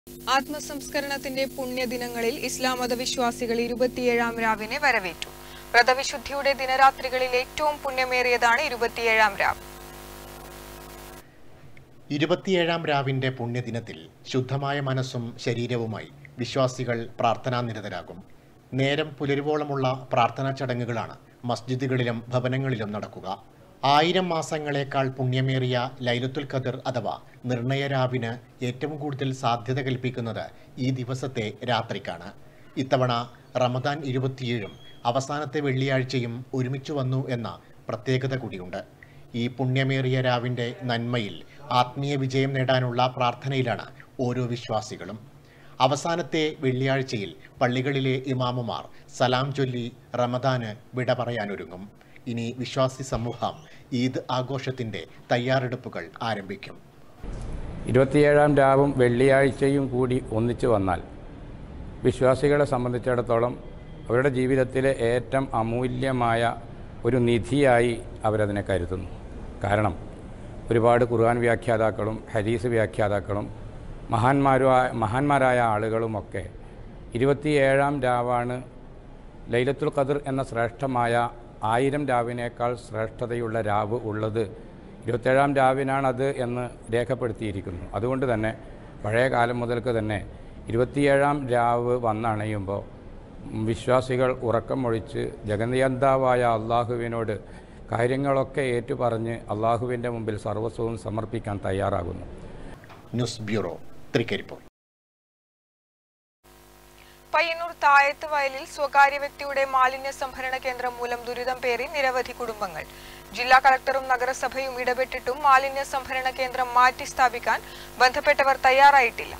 ആത്മസംസ്കരണത്തിന്റെ പുണ്യദിനങ്ങളിൽ ഇസ്ലാം മതവിശ്വാസികൾ ഇരുപത്തിയേഴാം രാവിനെ വരവേറ്റു വ്രതവിശുദ്ധിയുടെ ദിനരാത്രികളിൽ ഏറ്റവും പുണ്യമേറിയതാണ് ഇരുപത്തിയേഴാം രാവ് ഇരുപത്തിയേഴാം രാവിന്റെ പുണ്യദിനത്തിൽ ശുദ്ധമായ മനസ്സും ശരീരവുമായി വിശ്വാസികൾ പ്രാർത്ഥനാനിരതരാകും നേരം പുലരുവോളമുള്ള പ്രാർത്ഥനാ ചടങ്ങുകളാണ് മസ്ജിദുകളിലും ഭവനങ്ങളിലും നടക്കുക ആയിരം മാസങ്ങളേക്കാൾ പുണ്യമേറിയ ലൈലത്തുൽ ഖദർ അഥവാ നിർണയ രാവിന് ഏറ്റവും കൂടുതൽ സാധ്യത കൽപ്പിക്കുന്നത് ഈ ദിവസത്തെ രാത്രിക്കാണ് ഇത്തവണ റമദാൻ ഇരുപത്തിയേഴും അവസാനത്തെ വെള്ളിയാഴ്ചയും ഒരുമിച്ചു വന്നു എന്ന പ്രത്യേകത കൂടിയുണ്ട് ഈ പുണ്യമേറിയ രാവിന്റെ നന്മയിൽ ആത്മീയ വിജയം നേടാനുള്ള പ്രാർത്ഥനയിലാണ് ഓരോ വിശ്വാസികളും അവസാനത്തെ വെള്ളിയാഴ്ചയിൽ പള്ളികളിലെ ഇമാമുമാർ സലാം ചൊല്ലി റമദാന് വിട പറയാനൊരുങ്ങും ഇനി വിശ്വാസി സമൂഹം ഈദ് ആഘോഷത്തിന്റെ തയ്യാറെടുപ്പുകൾ ആരംഭിക്കും ഇരുപത്തിയേഴാം രാവും വെള്ളിയാഴ്ചയും കൂടി ഒന്നിച്ചു വന്നാൽ വിശ്വാസികളെ സംബന്ധിച്ചിടത്തോളം അവരുടെ ജീവിതത്തിലെ ഏറ്റവും അമൂല്യമായ ഒരു നിധിയായി അവരതിനെ കരുതുന്നു കാരണം ഒരുപാട് ഖുർആൻ വ്യാഖ്യാതാക്കളും ഹദീസ് വ്യാഖ്യാതാക്കളും മഹാന്മാരുമായ മഹാന്മാരായ ആളുകളുമൊക്കെ ഇരുപത്തിയേഴാം രാവാണ് ലൈലത്തുൽ ഖദർ എന്ന ശ്രേഷ്ഠമായ ആയിരം രാവിനേക്കാൾ ശ്രേഷ്ഠതയുള്ള രാവ് ഉള്ളത് ഇരുപത്തേഴാം രാവിനാണത് എന്ന് രേഖപ്പെടുത്തിയിരിക്കുന്നു അതുകൊണ്ട് തന്നെ പഴയ കാലം മുതൽക്ക് തന്നെ ഇരുപത്തിയേഴാം രാവ് വന്നണയുമ്പോൾ വിശ്വാസികൾ ഉറക്കമൊഴിച്ച് ജഗന്നിയന്താവായ അള്ളാഹുവിനോട് കാര്യങ്ങളൊക്കെ ഏറ്റുപറഞ്ഞ് അള്ളാഹുവിൻ്റെ മുമ്പിൽ സർവസ്വവും സമർപ്പിക്കാൻ തയ്യാറാകുന്നു ന്യൂസ് ബ്യൂറോ തൃക്കരിപ്പൂർ പയ്യന്നൂർ തായത്ത് വയലിൽ സ്വകാര്യ വ്യക്തിയുടെ മാലിന്യ സംഭരണ കേന്ദ്രം മൂലം ദുരിതം പേറി നിരവധി കുടുംബങ്ങൾ ജില്ലാ കളക്ടറും നഗരസഭയും ഇടപെട്ടിട്ടും മാലിന്യ സംഭരണ കേന്ദ്രം മാറ്റി സ്ഥാപിക്കാൻ ബന്ധപ്പെട്ടവർ തയ്യാറായിട്ടില്ല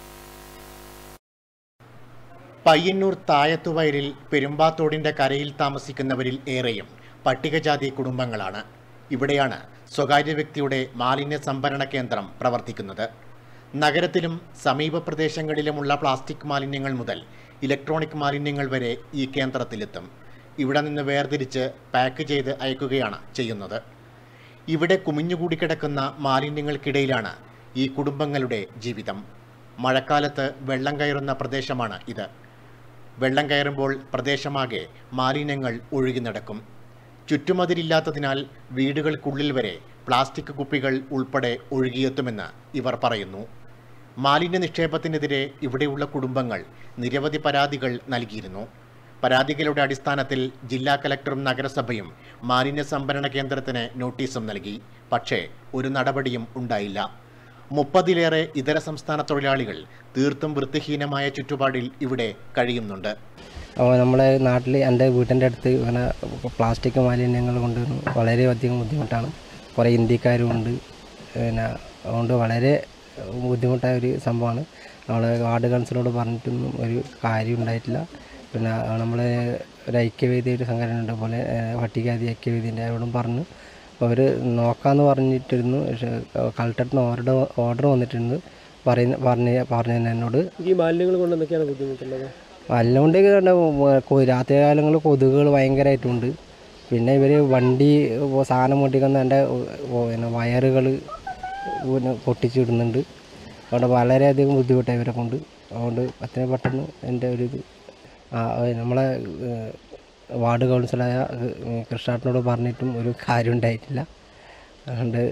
പയ്യന്നൂർ തായത്തുവയലിൽ പെരുമ്പാത്തോടിന്റെ കരയിൽ താമസിക്കുന്നവരിൽ ഏറെയും പട്ടികജാതി കുടുംബങ്ങളാണ് ഇവിടെയാണ് സ്വകാര്യ വ്യക്തിയുടെ മാലിന്യ സംഭരണ കേന്ദ്രം പ്രവർത്തിക്കുന്നത് നഗരത്തിലും സമീപ പ്രദേശങ്ങളിലുമുള്ള പ്ലാസ്റ്റിക് മാലിന്യങ്ങൾ മുതൽ ഇലക്ട്രോണിക് മാലിന്യങ്ങൾ വരെ ഈ കേന്ദ്രത്തിലെത്തും ഇവിടെ നിന്ന് വേർതിരിച്ച് പാക്ക് ചെയ്ത് അയക്കുകയാണ് ചെയ്യുന്നത് ഇവിടെ കുമിഞ്ഞുകൂടി കിടക്കുന്ന മാലിന്യങ്ങൾക്കിടയിലാണ് ഈ കുടുംബങ്ങളുടെ ജീവിതം മഴക്കാലത്ത് വെള്ളം കയറുന്ന പ്രദേശമാണ് ഇത് വെള്ളം കയറുമ്പോൾ പ്രദേശമാകെ മാലിന്യങ്ങൾ ഒഴുകി നടക്കും ചുറ്റുമതിരില്ലാത്തതിനാൽ വീടുകൾക്കുള്ളിൽ വരെ പ്ലാസ്റ്റിക് കുപ്പികൾ ഉൾപ്പെടെ ഒഴുകിയെത്തുമെന്ന് ഇവർ പറയുന്നു മാലിന്യ നിക്ഷേപത്തിനെതിരെ ഇവിടെയുള്ള കുടുംബങ്ങൾ നിരവധി പരാതികൾ നൽകിയിരുന്നു പരാതികളുടെ അടിസ്ഥാനത്തിൽ ജില്ലാ കലക്ടറും നഗരസഭയും മാലിന്യ സംഭരണ കേന്ദ്രത്തിന് നോട്ടീസും നൽകി പക്ഷേ ഒരു നടപടിയും ഉണ്ടായില്ല മുപ്പതിലേറെ ഇതര സംസ്ഥാന തൊഴിലാളികൾ തീർത്തും വൃത്തിഹീനമായ ചുറ്റുപാടിൽ ഇവിടെ കഴിയുന്നുണ്ട് അപ്പോൾ നമ്മുടെ നാട്ടിൽ എൻ്റെ വീട്ടിൻ്റെ അടുത്ത് ഇങ്ങനെ പ്ലാസ്റ്റിക് മാലിന്യങ്ങൾ കൊണ്ട് വളരെയധികം ബുദ്ധിമുട്ടാണ് കുറേ ഇന്ത്യക്കാരും ഉണ്ട് പിന്നെ അതുകൊണ്ട് വളരെ ബുദ്ധിമുട്ടായ ഒരു സംഭവമാണ് നമ്മൾ വാർഡ് കൗൺസിലോട് പറഞ്ഞിട്ടൊന്നും ഒരു കാര്യം ഉണ്ടായിട്ടില്ല പിന്നെ നമ്മൾ ഒരു ഐക്യവേദി ഒരു സംഘടന ഉണ്ട് പോലെ ഏഹ്, പട്ടികജാതി ഐക്യവേദിൻ്റെ അവരോടും പറഞ്ഞു അപ്പോൾ അവർ നോക്കാമെന്ന് പറഞ്ഞിട്ടിരുന്നു പക്ഷേ കളക്ടറിന് ഓർഡർ ഓർഡർ വന്നിട്ടുണ്ട് പറയുന്ന പറഞ്ഞ പറഞ്ഞു എന്നോട് ഈ മാലിന്യങ്ങൾ കൊണ്ട് എന്തൊക്കെയാണ് ബുദ്ധിമുട്ടുള്ളത് വല്ലതുകൊണ്ട് കണ്ട രാത്രി കാലങ്ങളിൽ കൊതുകുകൾ ഭയങ്കരമായിട്ടുണ്ട് പിന്നെ ഇവർ വണ്ടി ഇപ്പൊ സാധനം പൊട്ടിക്കുന്ന എൻ്റെ പിന്നെ വയറുകൾ പിന്നെ പൊട്ടിച്ചിടുന്നുണ്ട് അതുകൊണ്ട് വളരെയധികം ബുദ്ധിമുട്ടായി ഇവരെ കൊണ്ട് അതുകൊണ്ട് അത്രയും പെട്ടെന്ന് എൻ്റെ ഒരു ഇത് ആ, നമ്മളെ ഏഹ്, വാർഡ് കൗൺസിലായ ഏഹ്, കൃഷ്ണാട്ടിനോട് പറഞ്ഞിട്ടും ഒരു കാര്യം ഉണ്ടായിട്ടില്ല അതുകൊണ്ട്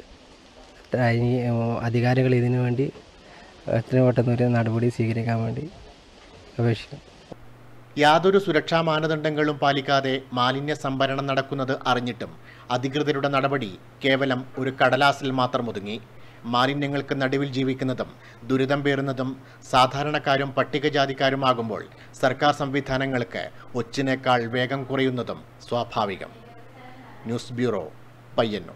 ഇനി അധികാരികൾ ഇതിനു വേണ്ടി എത്രയും പെട്ടെന്ന് ഒരു നടപടി സ്വീകരിക്കാൻ വേണ്ടി അപേക്ഷിക്കും യാതൊരു സുരക്ഷാ മാനദണ്ഡങ്ങളും പാലിക്കാതെ മാലിന്യ സംഭരണം നടക്കുന്നത് അറിഞ്ഞിട്ടും അധികൃതരുടെ നടപടി കേവലം ഒരു കടലാസിൽ മാത്രം ഒതുങ്ങി മാലിന്യങ്ങൾക്ക് നടുവിൽ ജീവിക്കുന്നതും ദുരിതം പേറുന്നതും സാധാരണക്കാരും പട്ടികജാതിക്കാരുമാകുമ്പോൾ സർക്കാർ സംവിധാനങ്ങൾക്ക് ഒച്ചിനേക്കാൾ വേഗം കുറയുന്നതും സ്വാഭാവികം ന്യൂസ് ബ്യൂറോ പയ്യന്നൂർ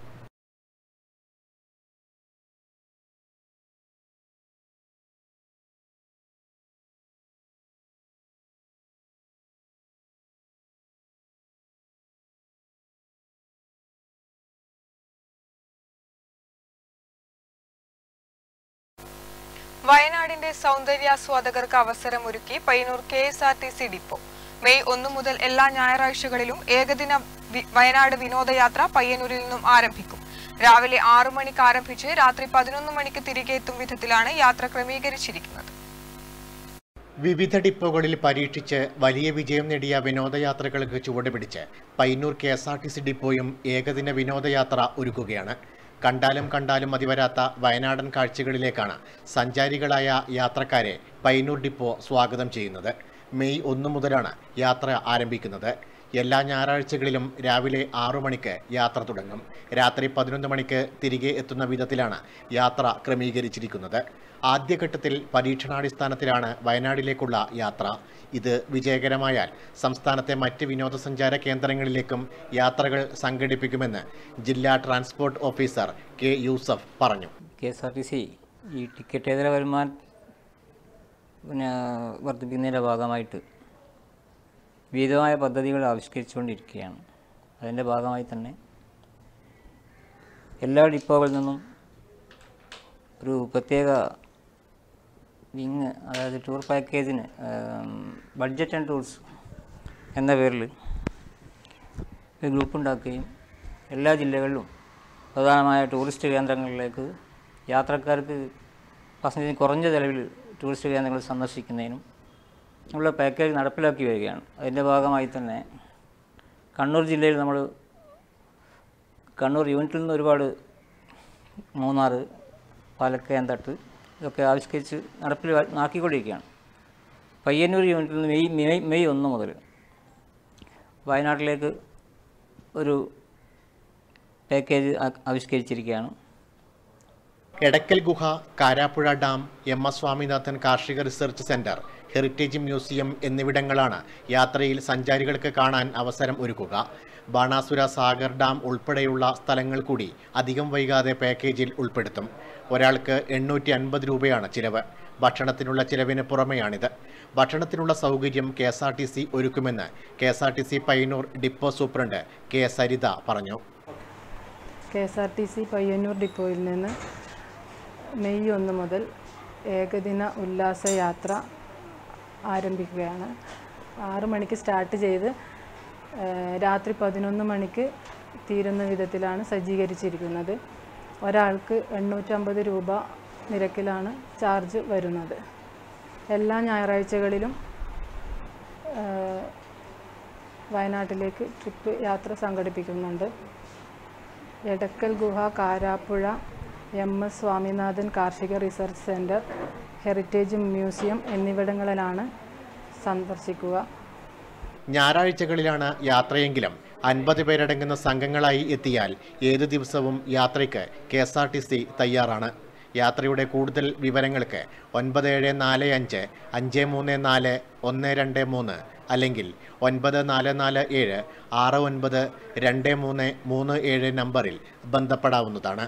വയനാടിന്റെ സൗന്ദര്യാസ്വാദകർക്ക് അവസരമൊരുക്കി Payyanur K S R T C depot May ഒന്ന് മുതൽ എല്ലാ ഞായറാഴ്ചകളിലും ഏകദിന വി- വയനാട് വിനോദയാത്ര പയ്യന്നൂരിൽ നിന്നും ആരംഭിക്കും രാവിലെ ആറു മണിക്ക് ആരംഭിച്ച് രാത്രി പതിനൊന്ന് മണിക്ക് തിരികെ എത്തും വിധത്തിലാണ് യാത്ര ക്രമീകരിച്ചിരിക്കുന്നത് വിവിധ ഡിപ്പോകളിൽ പരീക്ഷിച്ച് വലിയ വിജയം നേടിയ വിനോദയാത്രകൾക്ക് ചുവടുപിടിച്ച് Payyanur K S R T C ഡിപ്പോയും ഏകദിന വിനോദയാത്ര ഒരുക്കുകയാണ് കണ്ടാലും കണ്ടാലും മതിവരാത്ത വയനാടൻ കാഴ്ചകളിലേക്കാണ് സഞ്ചാരികളായ യാത്രക്കാരെ പയ്യന്നൂർ ഡിപ്പോ സ്വാഗതം ചെയ്യുന്നത് മെയ് ഒന്ന് മുതലാണ് യാത്ര ആരംഭിക്കുന്നത് എല്ലാ ഞായറാഴ്ചകളിലും രാവിലെ ആറു മണിക്ക് യാത്ര തുടങ്ങും രാത്രി പതിനൊന്ന് മണിക്ക് തിരികെ എത്തുന്ന വിധത്തിലാണ് യാത്ര ക്രമീകരിച്ചിരിക്കുന്നത് ആദ്യഘട്ടത്തിൽ പരീക്ഷണാടിസ്ഥാനത്തിലാണ് വയനാടിലേക്കുള്ള യാത്ര ഇത് വിജയകരമായാൽ സംസ്ഥാനത്തെ മറ്റ് വിനോദസഞ്ചാര കേന്ദ്രങ്ങളിലേക്കും യാത്രകൾ സംഘടിപ്പിക്കുമെന്ന് ജില്ലാ ട്രാൻസ്പോർട്ട് ഓഫീസർ കെ യൂസഫ് പറഞ്ഞു K S R T C ഈ ടിക്കറ്റേതര വരുമാനം പിന്നെ വർദ്ധിപ്പിക്കുന്നതിൻ്റെ ഭാഗമായിട്ട് വിവിധമായ പദ്ധതികൾ ആവിഷ്കരിച്ചുകൊണ്ടിരിക്കുകയാണ് അതിൻ്റെ ഭാഗമായി തന്നെ എല്ലാ ഡിപ്പോകളിൽ നിന്നും ഒരു പ്രത്യേക വിങ് അതായത് ടൂർ പാക്കേജിന് ബഡ്ജറ്റ് ആൻഡ് ടൂർസ് എന്ന പേരിൽ ഒരു ഗ്രൂപ്പ് ഉണ്ടാക്കുകയും എല്ലാ ജില്ലകളിലും പ്രധാനമായ ടൂറിസ്റ്റ് കേന്ദ്രങ്ങളിലേക്ക് യാത്രക്കാർക്ക് പാസഞ്ചേഴ്സിന് കുറഞ്ഞ ചിലവിൽ ടൂറിസ്റ്റ് കേന്ദ്രങ്ങൾ സന്ദർശിക്കുന്നതിനും ഉള്ള പാക്കേജ് നടപ്പിലാക്കി വരികയാണ് അതിൻ്റെ ഭാഗമായി തന്നെ കണ്ണൂർ ജില്ലയിൽ നമ്മൾ കണ്ണൂർ യൂണിറ്റിൽ നിന്ന് ഒരുപാട് മൂന്നാർ പാലക്കയം തട്ട് ഇതൊക്കെ ആവിഷ്കരിച്ച് നടപ്പിൽ ആക്കിക്കൊണ്ടിരിക്കുകയാണ് പയ്യന്നൂർ യൂണിറ്റിൽ നിന്ന് മെയ് മെയ് മെയ് ഒന്ന് മുതൽ വയനാട്ടിലേക്ക് ഒരു പാക്കേജ് ആ- ആവിഷ്കരിച്ചിരിക്കുകയാണ് എടക്കൽ ഗുഹ Karapuzha dam M S Swaminathan കാർഷിക റിസർച്ച് സെന്റർ ഹെറിറ്റേജ് മ്യൂസിയം എന്നിവിടങ്ങളാണ് യാത്രയിൽ സഞ്ചാരികൾക്ക് കാണാൻ അവസരം ഒരുക്കുക ബാണാസുര സാഗർ ഡാം ഉൾപ്പെടെയുള്ള സ്ഥലങ്ങൾ കൂടി അധികം വൈകാതെ പാക്കേജിൽ ഉൾപ്പെടുത്തും ഒരാൾക്ക് എണ്ണൂറ്റി അൻപത് രൂപയാണ് ചിലവ് ഭക്ഷണത്തിനുള്ള ചിലവിന് പുറമെയാണിത് ഭക്ഷണത്തിനുള്ള സൗകര്യം K S R T C ഒരുക്കുമെന്ന് K S R T C Payyanur depot superintendent K Saritha പറഞ്ഞു K S R T C Payyanur ഡിപ്പോയിൽ നിന്ന് മെയ് ഒന്ന് മുതൽ ഏകദിന ഉല്ലാസ യാത്ര ആരംഭിക്കുകയാണ് ആറ് മണിക്ക് സ്റ്റാർട്ട് ചെയ്ത് ഏഹ്, രാത്രി പതിനൊന്ന് മണിക്ക് തീരുന്ന വിധത്തിലാണ് സജ്ജീകരിച്ചിരിക്കുന്നത് ഒരാൾക്ക് എണ്ണൂറ്റമ്പത് രൂപ നിരക്കിലാണ് ചാർജ് വരുന്നത് എല്ലാ ഞായറാഴ്ചകളിലും ഏഹ്, വയനാട്ടിലേക്ക് ട്രിപ്പ് യാത്ര സംഘടിപ്പിക്കുന്നുണ്ട് എടക്കൽ ഗുഹ കാരാപ്പുഴ എം എസ് സ്വാമിനാഥൻ കാർഷിക റിസർച്ച് സെൻറ്റർ ഹെറിറ്റേജ് മ്യൂസിയം എന്നിവിടങ്ങളിലാണ് സന്ദർശിക്കുക ഞായറാഴ്ചകളിലാണ് യാത്രയെങ്കിലും അൻപത് പേരടങ്ങുന്ന സംഘങ്ങളായി എത്തിയാൽ ഏതു ദിവസവും യാത്രയ്ക്ക് K S R T C തയ്യാറാണ് യാത്രയുടെ കൂടുതൽ വിവരങ്ങൾക്ക് ഒൻപത് ഏഴ് നാല് അഞ്ച് അഞ്ച് മൂന്ന് നാല് ഒന്ന് രണ്ട് മൂന്ന് അല്ലെങ്കിൽ ഒൻപത് നാല് നാല് ഏഴ് ആറ് ഒൻപത് രണ്ട് മൂന്ന് മൂന്ന് ഏഴ് നമ്പറിൽ ബന്ധപ്പെടാവുന്നതാണ്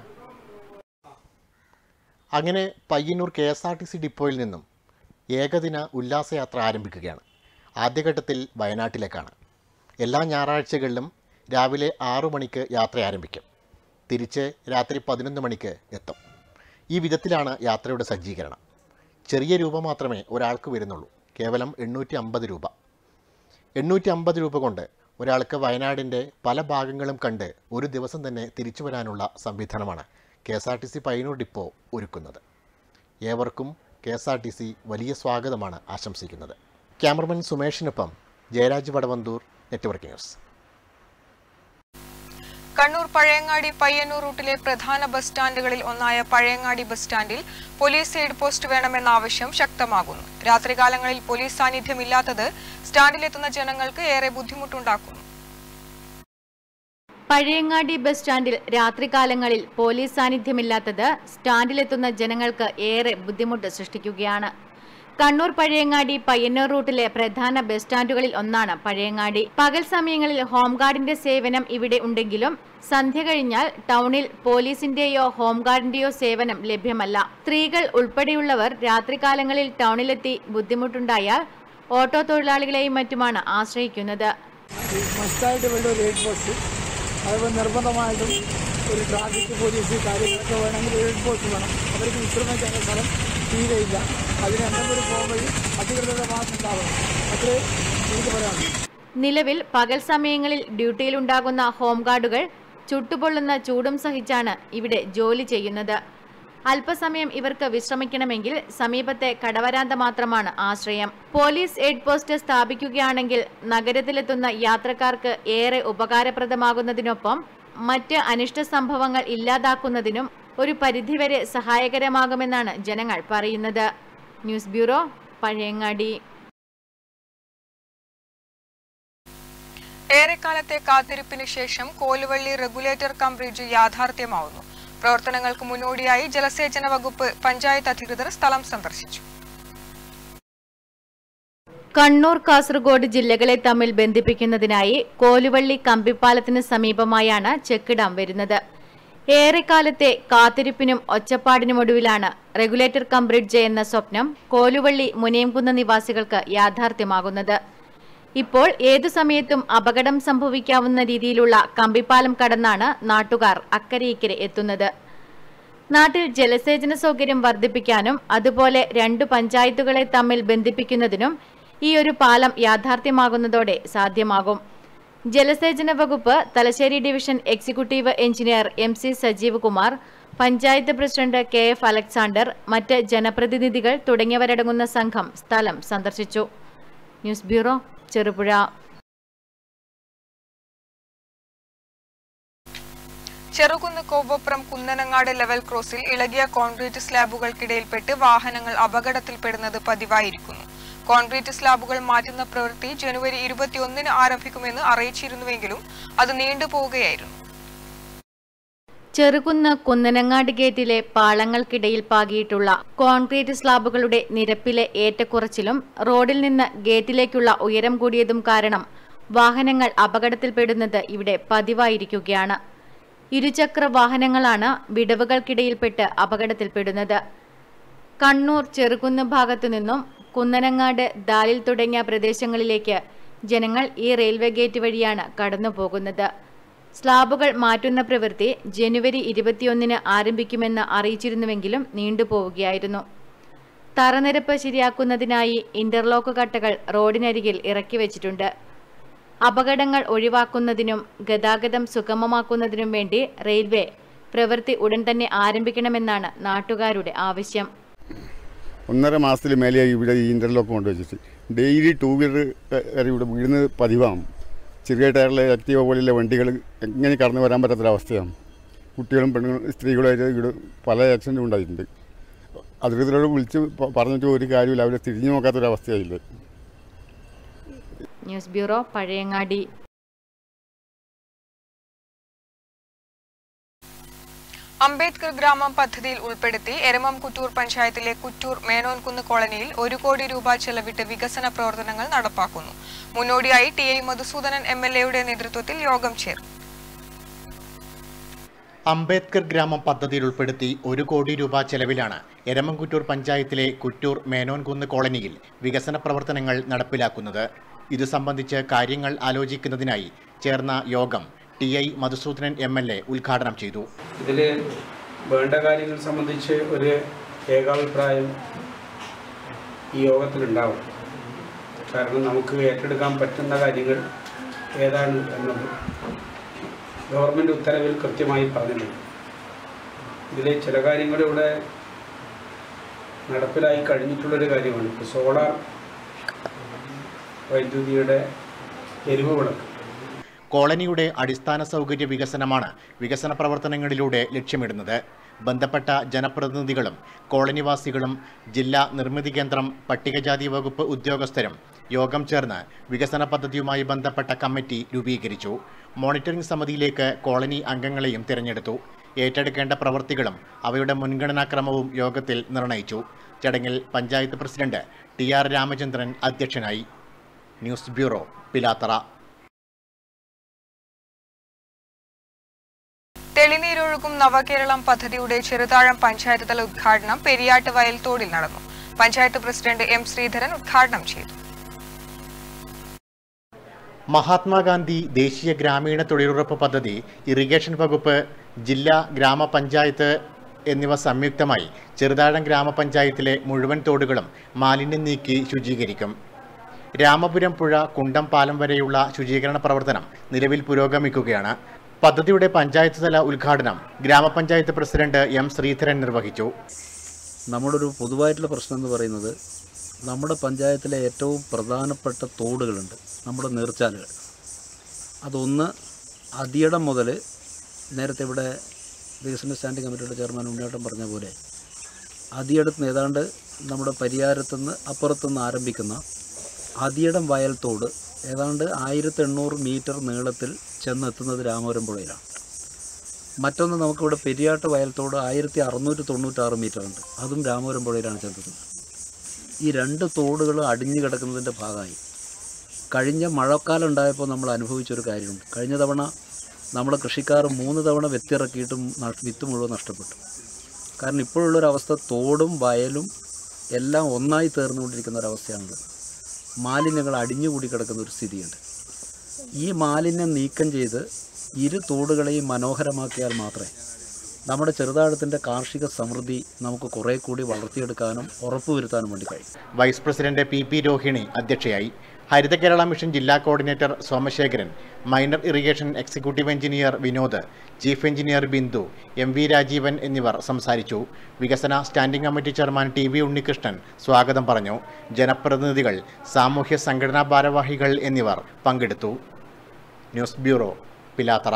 അങ്ങനെ Payyanur K S R T C ഡിപ്പോയിൽ നിന്നും ഏകദിന ഉല്ലാസയാത്ര ആരംഭിക്കുകയാണ് ആദ്യഘട്ടത്തിൽ വയനാട്ടിലേക്കാണ് എല്ലാ ഞായറാഴ്ചകളിലും രാവിലെ ആറു മണിക്ക് യാത്ര ആരംഭിക്കും തിരിച്ച് രാത്രി പതിനൊന്ന് മണിക്ക് എത്തും ഈ വിധത്തിലാണ് യാത്രയുടെ സജ്ജീകരണം ചെറിയ രൂപ മാത്രമേ ഒരാൾക്ക് വരുന്നുള്ളൂ കേവലം എണ്ണൂറ്റി അമ്പത് രൂപ എണ്ണൂറ്റി അമ്പത് രൂപ കൊണ്ട് ഒരാൾക്ക് വയനാടിൻ്റെ പല ഭാഗങ്ങളും കണ്ട് ഒരു ദിവസം തന്നെ തിരിച്ചു വരാനുള്ള സംവിധാനമാണ് K S R T C Payyanur depot ഒരുക്കുന്നത് ഏവർക്കും K S R T C വലിയ സ്വാഗതമാണ് ആശംസിക്കുന്നത് ക്യാമറമാൻ സുമേഷിനൊപ്പം ജയരാജ് വടവന്തൂർ നെറ്റ്വർക്ക് ന്യൂസ് കണ്ണൂർ പഴയങ്ങാടി പയ്യന്നൂർ റൂട്ടിലെ പ്രധാന ബസ് സ്റ്റാൻഡുകളിൽ ഒന്നായ പഴയങ്ങാടി ബസ് സ്റ്റാൻഡിൽ പോലീസ് എയ്ഡ് പോസ്റ്റ് വേണമെന്ന ആവശ്യം ശക്തമാകുന്നു രാത്രികാലങ്ങളിൽ പോലീസ് സാന്നിധ്യമില്ലാത്തത് സ്റ്റാൻഡിലെത്തുന്ന ജനങ്ങൾക്ക് ഏറെ ബുദ്ധിമുട്ടുണ്ടാക്കുന്നു പഴയങ്ങാടി ബസ് സ്റ്റാൻഡിൽ രാത്രികാലങ്ങളിൽ പോലീസ് സാന്നിധ്യമില്ലാത്തത് സ്റ്റാൻഡിലെത്തുന്ന ജനങ്ങൾക്ക് ഏറെ ബുദ്ധിമുട്ട് സൃഷ്ടിക്കുകയാണ് കണ്ണൂർ പഴയങ്ങാടി പയ്യന്നൂർ റൂട്ടിലെ പ്രധാന ബസ് സ്റ്റാൻഡുകളിൽ ഒന്നാണ് പഴയങ്ങാടി പകൽ സമയങ്ങളിൽ ഹോംഗാർഡിന്റെ സേവനം ഇവിടെ ഉണ്ടെങ്കിലും സന്ധ്യ കഴിഞ്ഞാൽ ടൗണിൽ പോലീസിന്റെയോ ഹോംഗാർഡിന്റെയോ സേവനം ലഭ്യമല്ല സ്ത്രീകൾ ഉൾപ്പെടെയുള്ളവർ രാത്രികാലങ്ങളിൽ ടൗണിലെത്തി ബുദ്ധിമുട്ടുണ്ടായാൽ ഓട്ടോ തൊഴിലാളികളെയും മറ്റുമാണ് ആശ്രയിക്കുന്നത് മസ്റ്റായിട്ട് വേണ്ട ഒരു എയ്ഡ് പോസ്റ്റ് അതുപോലെ നിർബന്ധമായിട്ടും ഒരു ട്രാഫിക് പോലീസ് കാര്യങ്ങളൊക്കെ വേണമെങ്കിൽ എയ്ഡ് പോസ്റ്റ് വേണം അവർക്ക് വിശ്രമിക്കാൻ സ്ഥലം തീരെയില്ല അതിന് എന്തെങ്കിലും പോകും വഴി അധികൃതരുടെ ഭാഗത്തുണ്ടാവണം അത്രേ എനിക്ക് പറയാനുള്ളൂ നിലവിൽ പകൽ സമയങ്ങളിൽ ഡ്യൂട്ടിയിലുണ്ടാകുന്ന ഹോംഗാർഡുകൾ ചുട്ടുപൊള്ളുന്ന ചൂടും സഹിച്ചാണ് ഇവിടെ ജോലി ചെയ്യുന്നത് അല്പസമയം ഇവർക്ക് വിശ്രമിക്കണമെങ്കിൽ സമീപത്തെ കടവരാന്ത മാത്രമാണ് ആശ്രയം പോലീസ് എയ്ഡ് പോസ്റ്റ് സ്ഥാപിക്കുകയാണെങ്കിൽ നഗരത്തിലെത്തുന്ന യാത്രക്കാർക്ക് ഏറെ ഉപകാരപ്രദമാകുന്നതിനൊപ്പം മറ്റ് അനിഷ്ട സംഭവങ്ങൾ ഇല്ലാതാക്കുന്നതിനും ഒരു പരിധിവരെ സഹായകരമാകുമെന്നാണ് ജനങ്ങൾ പറയുന്നത് ന്യൂസ് ബ്യൂറോ പഴയങ്ങാടി ഏറെക്കാലത്തെ കാത്തിരിപ്പിന് ശേഷം കോലുവള്ളി റെഗുലേറ്റർ കം ബ്രിഡ്ജ് യാഥാർത്ഥ്യമാവുന്നു പ്രവർത്തനങ്ങൾക്ക് മുന്നോടിയായി ജലസേചന വകുപ്പ് പഞ്ചായത്ത് അധികൃതർ സ്ഥലം സന്ദർശിച്ചു കണ്ണൂർ കാസർഗോഡ് ജില്ലകളെ തമ്മിൽ ബന്ധിപ്പിക്കുന്നതിനായി കോലുവള്ളി കമ്പിപ്പാലത്തിന് സമീപമായാണ് ചെക്ക് ഡാം വരുന്നത് ഏറെക്കാലത്തെ കാത്തിരിപ്പിനും ഒച്ചപ്പാടിനുമൊടുവിലാണ് റെഗുലേറ്റർ കം ബ്രിഡ്ജ് എന്ന സ്വപ്നം കോലുവള്ളി മുനയംകുന്ന് നിവാസികൾക്ക് യാഥാർത്ഥ്യമാകുന്നത് ഇപ്പോൾ ഏതു സമയത്തും അപകടം സംഭവിക്കാവുന്ന രീതിയിലുള്ള കമ്പിപ്പാലം കടന്നാണ് നാട്ടുകാർ അക്കരെ ഇക്കരെ എത്തുന്നത് നാട്ടിൽ ജലസേചന സൗകര്യം വർദ്ധിപ്പിക്കാനും അതുപോലെ രണ്ടു പഞ്ചായത്തുകളെ തമ്മിൽ ബന്ധിപ്പിക്കുന്നതിനും ഈ ഒരു പാലം യാഥാർത്ഥ്യമാകുന്നതോടെ സാധ്യമാകും ജലസേചന വകുപ്പ് Thalassery division executive engineer M C Sajeev Kumar panchayat president K F Alexander മറ്റ് ജനപ്രതിനിധികൾ തുടങ്ങിയവരടങ്ങുന്ന സംഘം സ്ഥലം സന്ദർശിച്ചു news bureau Cherupuzha Cherukunnu Kovappuram Kunnanangad level ക്രോസിൽ ഇളകിയ കോൺക്രീറ്റ് സ്ലാബുകൾക്കിടയിൽപ്പെട്ട് വാഹനങ്ങൾ അപകടത്തിൽപ്പെടുന്നത് പതിവായിരിക്കുന്നു കോൺക്രീറ്റ് സ്ലാബുകൾ മാറ്റുന്ന പ്രവൃത്തി ജനുവരി ഇരുപത്തിയൊന്നിന് ആരംഭിക്കുമെന്ന് അറിയിച്ചിരുന്നുവെങ്കിലും അത് നീണ്ടുപോവുകയായിരുന്നു ചെറുകുന്ന് കുന്നനങ്ങാട് ഗേറ്റിലെ പാളങ്ങൾക്കിടയിൽ പാകിയിട്ടുള്ള കോൺക്രീറ്റ് സ്ലാബുകളുടെ നിരപ്പിലെ ഏറ്റക്കുറച്ചിലും റോഡിൽ നിന്ന് ഗേറ്റിലേക്കുള്ള ഉയരം കൂടിയതും കാരണം വാഹനങ്ങൾ അപകടത്തിൽപ്പെടുന്നത് ഇവിടെ പതിവായിരിക്കുകയാണ് ഇരുചക്ര വാഹനങ്ങളാണ് വിടവുകൾക്കിടയിൽപ്പെട്ട് അപകടത്തിൽപ്പെടുന്നത് കണ്ണൂർ ചെറുകുന്ന് ഭാഗത്തു നിന്നും കുന്നനങ്ങാട് ദാലിൽ തുടങ്ങിയ പ്രദേശങ്ങളിലേക്ക് ജനങ്ങൾ ഈ റെയിൽവേ ഗേറ്റ് വഴിയാണ് കടന്നു പോകുന്നത് സ്ലാബുകൾ മാറ്റുന്ന പ്രവൃത്തി ജനുവരി ഇരുപത്തിയൊന്നിന് ആരംഭിക്കുമെന്ന് അറിയിച്ചിരുന്നുവെങ്കിലും നീണ്ടുപോവുകയായിരുന്നു തറനിരപ്പ് ശരിയാക്കുന്നതിനായി ഇന്റർലോക്ക് കട്ടകൾ റോഡിനരികിൽ ഇറക്കി വെച്ചിട്ടുണ്ട് അപകടങ്ങൾ ഒഴിവാക്കുന്നതിനും ഗതാഗതം സുഗമമാക്കുന്നതിനും വേണ്ടി റെയിൽവേ പ്രവൃത്തി ഉടൻ തന്നെ ആരംഭിക്കണമെന്നാണ് നാട്ടുകാരുടെ ആവശ്യം ഒന്നര മാസത്തിൽ മേലെയായി ഇവിടെ ഈ ഇൻ്റർലോക്ക് കൊണ്ടുവച്ചിട്ട് ഡെയിലി ടൂ വീലർ ഇവിടെ വീഴുന്നത് പതിവാണ് ചെറിയ ടയറിലെ ആക്റ്റീവ പോലെയുള്ള വണ്ടികൾ എങ്ങനെ കടന്നു വരാൻ പറ്റാത്തൊരവസ്ഥയാണ് കുട്ടികളും പെണ്ണുങ്ങളും സ്ത്രീകളുമായിട്ട് ഇവിടെ പല ആക്സിഡൻറ്റും ഉണ്ടായിട്ടുണ്ട് അധികൃതരോട് വിളിച്ച് പ- പറഞ്ഞിട്ട് ഒരു കാര്യമില്ല അവരെ തിരിഞ്ഞു നോക്കാത്തൊരവസ്ഥയായില്ലേ ന്യൂസ് ബ്യൂറോ പഴയങ്ങാടി അംബേദ്കർ ഗ്രാമം പദ്ധതിയിൽ ഉൾപ്പെടുത്തി എരമം കുറ്റൂർ പഞ്ചായത്തിലെ കുറ്റൂർ മേനോൻകുന്ന് കോളനിയിൽ ഒരു കോടി രൂപ ചെലവിട്ട് വികസന പ്രവർത്തനങ്ങൾ നടപ്പാക്കുന്നു മുന്നോടിയായി T I Madhusoodanan M L എയുടെ നേതൃത്വത്തിൽ യോഗം ചേർന്നു അംബേദ്കർ ഗ്രാമം പദ്ധതിയിൽ ഉൾപ്പെടുത്തി ഒരു കോടി രൂപ ചെലവിലാണ് എരമംകുറ്റൂർ പഞ്ചായത്തിലെ കുറ്റൂർ മേനോൻകുന്ന് കോളനിയിൽ വികസന പ്രവർത്തനങ്ങൾ നടപ്പിലാക്കുന്നത് ഇതു സംബന്ധിച്ച് കാര്യങ്ങൾ ആലോചിക്കുന്നതിനായി ചേർന്ന യോഗം T I Madhusoodanan M L A ഉദ്ഘാടനം ചെയ്തു ഇതിൽ വേണ്ട കാര്യങ്ങൾ സംബന്ധിച്ച് ഒരു ഏകാഭിപ്രായം ഈ യോഗത്തിലുണ്ടാവും കാരണം നമുക്ക് ഏറ്റെടുക്കാൻ പറ്റുന്ന കാര്യങ്ങൾ ഏതാണ് എന്നത് ഗവൺമെൻറ് ഉത്തരവിൽ കൃത്യമായി പറഞ്ഞിട്ടുണ്ട് ഇതിൽ ചില കാര്യങ്ങൾ ഇവിടെ നടപ്പിലായി കഴിഞ്ഞിട്ടുള്ളൊരു കാര്യമാണ് ഇപ്പോൾ സോളാർ വൈദ്യുതിയുടെ എരിവ് വിളക്ക് കോളനിയുടെ അടിസ്ഥാന സൗകര്യ വികസനമാണ് വികസന പ്രവർത്തനങ്ങളിലൂടെ ലക്ഷ്യമിടുന്നത് ബന്ധപ്പെട്ട ജനപ്രതിനിധികളും കോളനിവാസികളും ജില്ലാ നിർമ്മിതി കേന്ദ്രം പട്ടികജാതി വകുപ്പ് ഉദ്യോഗസ്ഥരും യോഗം ചേർന്ന് വികസന പദ്ധതിയുമായി ബന്ധപ്പെട്ട കമ്മിറ്റി രൂപീകരിച്ചു മോണിറ്ററിംഗ് സമിതിയിലേക്ക് കോളനി അംഗങ്ങളെയും തിരഞ്ഞെടുത്തു ഏറ്റെടുക്കേണ്ട പ്രവൃത്തികളും അവയുടെ മുൻഗണനാക്രമവും യോഗത്തിൽ നിർണയിച്ചു ചടങ്ങിൽ panchayat president T R Ramachandran അധ്യക്ഷനായി ന്യൂസ് ബ്യൂറോ പിലാത്തറ തെളിനീരൊഴുകും നവകേരളം പദ്ധതിയുടെ ചെറുതാഴം പഞ്ചായത്ത് തല ഉദ്ഘാടനം പെരിയാട്ട് വയൽ തോടിൽ നടന്നു പഞ്ചായത്ത് പ്രസിഡന്റ് എം ശ്രീധരൻ ഉദ്ഘാടനം ചെയ്തു മഹാത്മാഗാന്ധി ദേശീയ ഗ്രാമീണ തൊഴിലുറപ്പ് പദ്ധതി ഇറിഗേഷൻ വകുപ്പ് ജില്ലാ ഗ്രാമപഞ്ചായത്ത് എന്നിവ സംയുക്തമായി ചെറുതാഴം ഗ്രാമപഞ്ചായത്തിലെ മുഴുവൻ തോടുകളും മാലിന്യം നീക്കി ശുചീകരിക്കും രാമപുരം പുഴ കുണ്ടം പാലം വരെയുള്ള ശുചീകരണ പ്രവർത്തനം നിലവിൽ പുരോഗമിക്കുകയാണ് പദ്ധതിയുടെ പഞ്ചായത്ത് തല ഉദ്ഘാടനം ഗ്രാമപഞ്ചായത്ത് പ്രസിഡന്റ് എം ശ്രീധരൻ നിർവഹിച്ചു നമ്മുടെ ഒരു പൊതുവായിട്ടുള്ള പ്രശ്നം എന്ന് പറയുന്നത് നമ്മുടെ പഞ്ചായത്തിലെ ഏറ്റവും പ്രധാനപ്പെട്ട തോടുകളുണ്ട് നമ്മുടെ നീർച്ചാലുകൾ അതൊന്ന് അതിയടം മുതൽ നേരത്തെ ഇവിടെ വികസന സ്റ്റാൻഡിംഗ് കമ്മിറ്റിയുടെ ചെയർമാൻ ഉണ്ണിയേട്ടൻ പറഞ്ഞ പോലെ അതിയടത്ത് ഏതാണ്ട് നമ്മുടെ പരിയാരത്തുനിന്ന് അപ്പുറത്തുനിന്ന് ആരംഭിക്കുന്ന അതിയടം വയൽ തോട് ഏതാണ്ട് ആയിരത്തി എണ്ണൂറ് മീറ്റർ നീളത്തിൽ ചെന്നെത്തുന്നത് രാമപുരം പുഴയിലാണ് മറ്റൊന്ന് നമുക്കിവിടെ പെരിയാട്ട് വയൽത്തോട് ആയിരത്തി അറുന്നൂറ്റി തൊണ്ണൂറ്റാറ് മീറ്റർ ഉണ്ട് അതും രാമപുരം പുഴയിലാണ് ചെന്നെത്തുന്നത് ഈ രണ്ട് തോടുകൾ അടിഞ്ഞു കിടക്കുന്നതിൻ്റെ ഭാഗമായി കഴിഞ്ഞ മഴക്കാലം ഉണ്ടായപ്പോൾ നമ്മൾ അനുഭവിച്ചൊരു കാര്യമുണ്ട് കഴിഞ്ഞ തവണ നമ്മുടെ കൃഷിക്കാർ മൂന്ന് തവണ വെത്തിറക്കിയിട്ടും നഷ്- വിത്ത് മുഴുവൻ നഷ്ടപ്പെട്ടു കാരണം ഇപ്പോഴുള്ളൊരവസ്ഥ തോടും വയലും എല്ലാം ഒന്നായി തീർന്നുകൊണ്ടിരിക്കുന്ന ഒരവസ്ഥയാണുള്ളത് മാലിന്യങ്ങൾ അടിഞ്ഞുകൂടി കിടക്കുന്ന ഒരു സ്ഥിതിയുണ്ട് ഈ മാലിന്യം നീക്കം ചെയ്ത് ഇരു തോടുകളെയും മനോഹരമാക്കിയാൽ മാത്രമേ നമ്മുടെ ചെറുതാഴത്തിൻ്റെ കാർഷിക സമൃദ്ധി നമുക്ക് കുറേ കൂടി വളർത്തിയെടുക്കാനും ഉറപ്പുവരുത്താനും വേണ്ടി കഴിയും vice president P P Rohini അധ്യക്ഷയായി ഹരിത കേരള മിഷൻ ജില്ലാ coordinator Somasekharan minor irrigation executive engineer Vinod chief engineer Bindu M V Rajeevan എന്നിവർ സംസാരിച്ചു വികസന standing committee chairman T V Unnikrishnan സ്വാഗതം പറഞ്ഞു ജനപ്രതിനിധികൾ സാമൂഹ്യ സംഘടനാ ഭാരവാഹികൾ എന്നിവർ പങ്കെടുത്തു news bureau Pilathara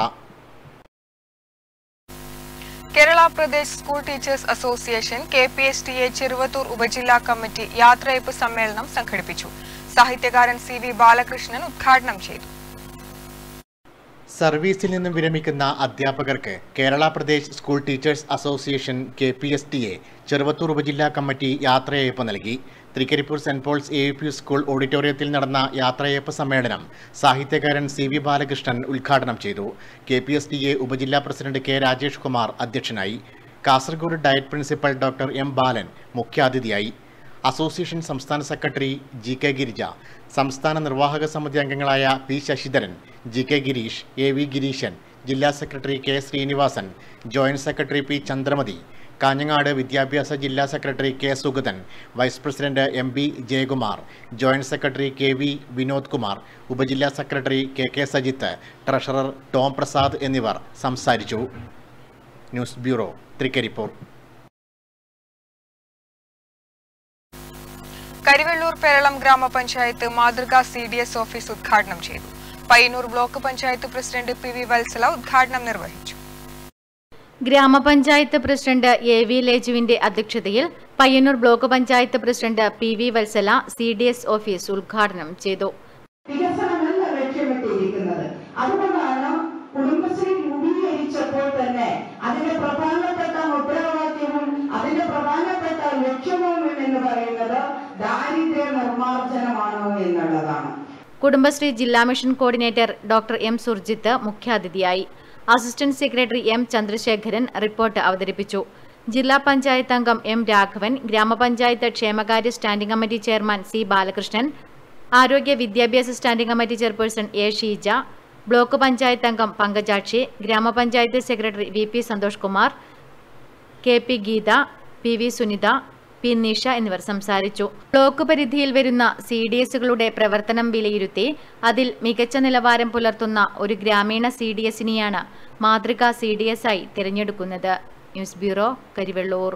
Kerala Pradesh school teachers association K P S T A Cheruvathur ഉപജില്ലാ കമ്മിറ്റി യാത്രയയപ്പ് സമ്മേളനം സംഘടിപ്പിച്ചു സാഹിത്യകാരൻ സി വി ബാലകൃഷ്ണൻ ഉദ്ഘാടനം ചെയ്തു സർവീസിൽ നിന്നും വിരമിക്കുന്ന അധ്യാപകർക്ക് Kerala Pradesh school teachers association K P S T A Cheruvathur ഉപജില്ലാ കമ്മിറ്റി യാത്രയയപ്പ് നൽകി Trikaripur saint Paul's A U P school ഓഡിറ്റോറിയത്തിൽ നടന്ന യാത്രയയപ്പ് സമ്മേളനം സാഹിത്യകാരൻ സി വി ബാലകൃഷ്ണൻ ഉദ്ഘാടനം ചെയ്തു K P S T A ഉപജില്ലാ പ്രസിഡന്റ് കെ രാജേഷ് കുമാർ അധ്യക്ഷനായി Kasaragod DIET principal doctor M Balan മുഖ്യാതിഥിയായി അസോസിയേഷൻ സംസ്ഥാന സെക്രട്ടറി ജി കെ ഗിരിജ സംസ്ഥാന നിർവാഹക സമിതി അംഗങ്ങളായ P Sasidharan G K Girish A V Gireeshan ജില്ലാ secretary K Sreenivasan joint secretary P Chandramathi Kanhangad വിദ്യാഭ്യാസ ജില്ലാ secretary K Sugathan vice president M B Jayakumar joint secretary K V Vinod Kumar ഉപജില്ലാ secretary K K Sajith treasurer Tom Prasad എന്നിവർ സംസാരിച്ചു ന്യൂസ് ബ്യൂറോ തൃക്കരിപ്പൂർ കരിവെള്ളൂർ പേരളം ഗ്രാമപഞ്ചായത്ത് മാതൃകാ സി ഡി എസ് ഓഫീസ് ഉദ്ഘാടനം ചെയ്തു Payyanur block panchayat president P V Vatsala ഉദ്ഘാടനം നിർവഹിച്ചു ഗ്രാമപഞ്ചായത്ത് പ്രസിഡന്റ് എ വി ലേജുവിന്റെ അധ്യക്ഷതയിൽ Payyanur block panchayat president P V Vatsala C D S office ഉദ്ഘാടനം ചെയ്തു വികസനമല്ല ലക്ഷ്യമിട്ടിരിക്കുന്നത് അതുകൊണ്ടാണ് കുടുംബശ്രീ രൂപീകരിച്ചപ്പോൾ തന്നെ അതിന്റെ പ്രധാനപ്പെട്ട മുദ്രാവാക്യവും അതിന്റെ പ്രധാനപ്പെട്ട ലക്ഷ്യവും എന്ന് പറയുന്നത് ദാരിദ്ര്യ നിർമ്മാർജ്ജനമാണ് എന്നുള്ളതാണ് കുടുംബശ്രീ ജില്ലാ mission coordinator doctor M Surjith മുഖ്യാതിഥിയായി assistant secretary M Chandrasekharan report അവതരിപ്പിച്ചു ജില്ലാ പഞ്ചായത്ത് അംഗം എം രാഘവൻ ഗ്രാമപഞ്ചായത്ത് ക്ഷേമകാര്യ standing committee chairman C Balakrishnan ആരോഗ്യ വിദ്യാഭ്യാസ standing committee chairperson A Sheeja block panchayat അംഗം പങ്കജാക്ഷി ഗ്രാമപഞ്ചായത്ത് secretary V P Santhosh Kumar K P Geetha P V Sunitha P Nisha എന്നിവർ സംസാരിച്ചു ബ്ലോക്ക് പരിധിയിൽ വരുന്ന സി ഡി എസുകളുടെ പ്രവർത്തനം വിലയിരുത്തി അതിൽ മികച്ച നിലവാരം പുലർത്തുന്ന ഒരു ഗ്രാമീണ സി ഡി എസിനെയാണ് മാതൃകാ സി ഡി എസ് ആയി തിരഞ്ഞെടുക്കുന്നത് news bureau Karivellur